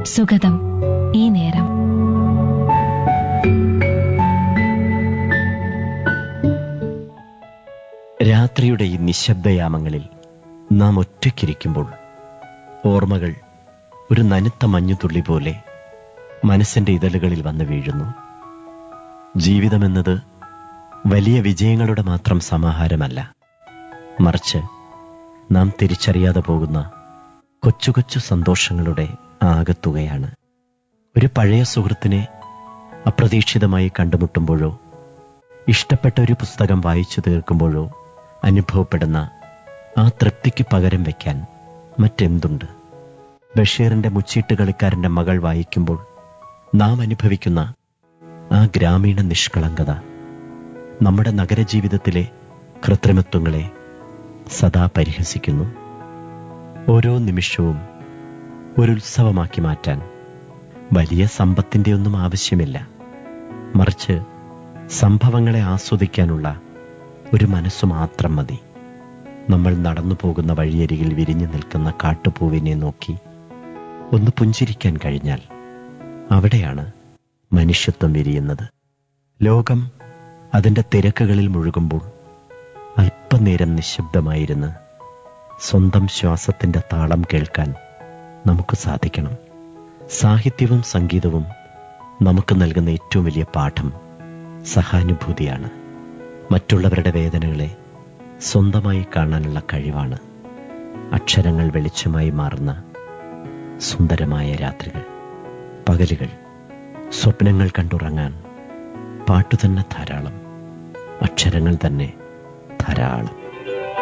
സുഗതം ഈ നേരം രാത്രിയുടെ ഈ നിശബ്ദയാമങ്ങളിൽ നാം ഒറ്റയ്ക്കിരിക്കുമ്പോൾ ഓർമ്മകൾ ഒരു നനുത്ത മഞ്ഞുതുള്ളി പോലെ മനസ്സിന്റെ ഇതളുകളിൽ വന്ന് വീഴുന്നു ജീവിതമെന്നത് വലിയ വിജയങ്ങളുടെ മാത്രം സമാഹാരമല്ല മറിച്ച് നാം തിരിച്ചറിയാതെ പോകുന്ന കൊച്ചു കൊച്ചു സന്തോഷങ്ങളുടെ ആകത്തുകയാണ് ഒരു പഴയ സുഹൃത്തിനെ അപ്രതീക്ഷിതമായി കണ്ടുമുട്ടുമ്പോഴോ ഇഷ്ടപ്പെട്ട ഒരു പുസ്തകം വായിച്ചു തീർക്കുമ്പോഴോ അനുഭവപ്പെടുന്ന ആ തൃപ്തിക്ക് പകരം വയ്ക്കാൻ മറ്റെന്തുണ്ട് ബഷീറിന്റെ മുച്ചീട്ട് കളിക്കാരന്റെ മകൾ വായിക്കുമ്പോൾ നാം അനുഭവിക്കുന്ന ആ ഗ്രാമീണ നിഷ്കളങ്കത നമ്മുടെ നഗരജീവിതത്തിലെ കൃത്രിമത്വങ്ങളെ സദാ പരിഹസിക്കുന്നു ഓരോ നിമിഷവും ഒരു ഉത്സവമാക്കി മാറ്റാൻ വലിയ സമ്പത്തിന്റെ ഒന്നും ആവശ്യമില്ല മറിച്ച് സംഭവങ്ങളെ ആസ്വദിക്കാനുള്ള ഒരു മനസ്സു മാത്രം മതി നമ്മൾ നടന്നു പോകുന്ന വഴിയരികിൽ വിരിഞ്ഞു നിൽക്കുന്ന കാട്ടുപൂവിനെ നോക്കി ഒന്ന് പുഞ്ചിരിക്കാൻ കഴിഞ്ഞാൽ അവിടെയാണ് മനുഷ്യത്വം വിരിയുന്നത് ലോകം അതിന്റെ തിരക്കുകളിൽ മുഴുകുമ്പോൾ അല്പനേരം നിശബ്ദമായിരുന്ന് സ്വന്തം ശ്വാസത്തിന്റെ താളം കേൾക്കാൻ നമുക്ക് സാധിക്കണം സാഹിത്യവും സംഗീതവും നമുക്ക് നൽകുന്ന ഏറ്റവും വലിയ പാഠം സഹാനുഭൂതിയാണ് മറ്റുള്ളവരുടെ വേദനകളെ സ്വന്തമായി കാണാനുള്ള കഴിവാണ് അക്ഷരങ്ങൾ വെളിച്ചമായി മാറുന്ന സുന്ദരമായ രാത്രികൾ പകലുകൾ സ്വപ്നങ്ങൾ കണ്ടുറങ്ങാൻ പാട്ടു തന്നെ ധാരാളം അക്ഷരങ്ങൾ തന്നെ ധാരാളം